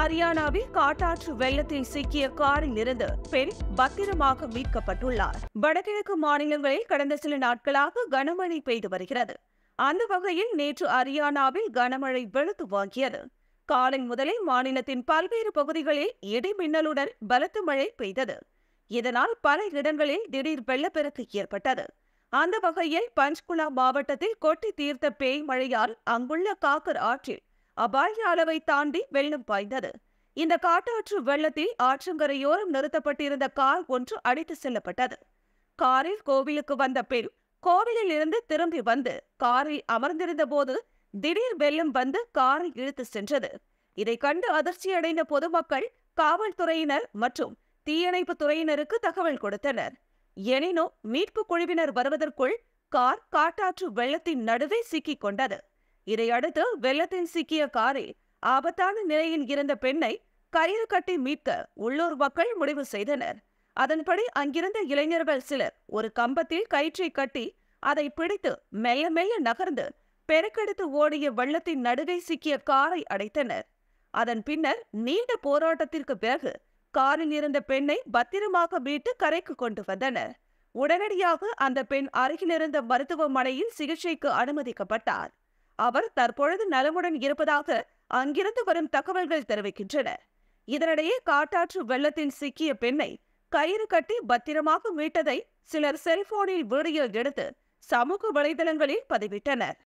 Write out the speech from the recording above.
ஹரியானாவில் காட்டாற்று வெள்ளத்தில் சிக்கிய காரில் இருந்து பெண் பத்திரமாக மீட்கப்பட்டுள்ளார் வடகிழக்கு மாநிலங்களில் கடந்த சில நாட்களாக கனமழை பெய்து வருகிறது அந்த வகையில் நேற்று ஹரியானாவில் கனமழை வெளுத்து வாங்கியது காலை முதலே மாநிலத்தின் பல்வேறு பகுதிகளில் இடி மின்னலுடன் பலத்த மழை பெய்தது இதனால் பல இடங்களில் திடீர் வெள்ளப்பெருக்கு ஏற்பட்டது அந்த வகையில் பஞ்ச்குலா மாவட்டத்தில் கொட்டி தீர்த்த பேய் மழையால் அங்குள்ள காக்கர் ஆற்றில் அபாய அளவை தாண்டி வெள்ளம் பாய்ந்தது இந்த காட்டாற்று வெள்ளத்தில் ஆற்றங்கரையோரம் நிறுத்தப்பட்டிருந்த கார் ஒன்று அடித்து செல்லப்பட்டது காரில் கோவிலுக்கு வந்த பெண் கோவிலில் இருந்து திரும்பி வந்து காரில் அமர்ந்திருந்த போது திடீர் வெள்ளம் வந்து காரை இழுத்து சென்றது இதை கண்டு அதிர்ச்சியடைந்த பொதுமக்கள் காவல்துறையினர் மற்றும் தீயணைப்பு துறையினருக்கு தகவல் கொடுத்தனர் எனினும் மீட்பு குழுவினர் வருவதற்குள் கார் காட்டாற்று வெள்ளத்தின் நடுவே சிக்கிக் கொண்டது இதையடுத்து வெள்ளத்தில் சிக்கிய காரில் ஆபத்தான நிலையில் இருந்த பெண்ணை கயிறு கட்டி மீட்க உள்ளூர் மக்கள் முடிவு செய்தனர் அதன்படி அங்கிருந்த இளைஞர்கள் சிலர் ஒரு கம்பத்தில் கயிற்றை கட்டி அதை பிடித்து மெல்ல மெல்ல நகர்ந்து பெருக்கெடுத்து ஓடிய வெள்ளத்தின் நடுவே சிக்கிய காரை அடைத்தனர் அதன் பின்னர் நீண்ட போராட்டத்திற்கு பிறகு காரில் இருந்த பெண்ணை பத்திரமாக மீட்டு கரைக்கு கொண்டு வந்தனர் உடனடியாக அந்த பெண் அருகிலிருந்த மருத்துவமனையில் சிகிச்சைக்கு அனுமதிக்கப்பட்டார் அவர் தற்பொழுது நலமுடன் இருப்பதாக அங்கிருந்து வரும் தகவல்கள் தெரிவிக்கின்றன இதனிடையே காட்டாற்று வெள்ளத்தில் சிக்கிய பெண்ணை கயிறு கட்டி பத்திரமாக மீட்டதை சிலர் செல்போனில் வீடியோ எடுத்து சமூக வலைதளங்களில் பதிவிட்டனர்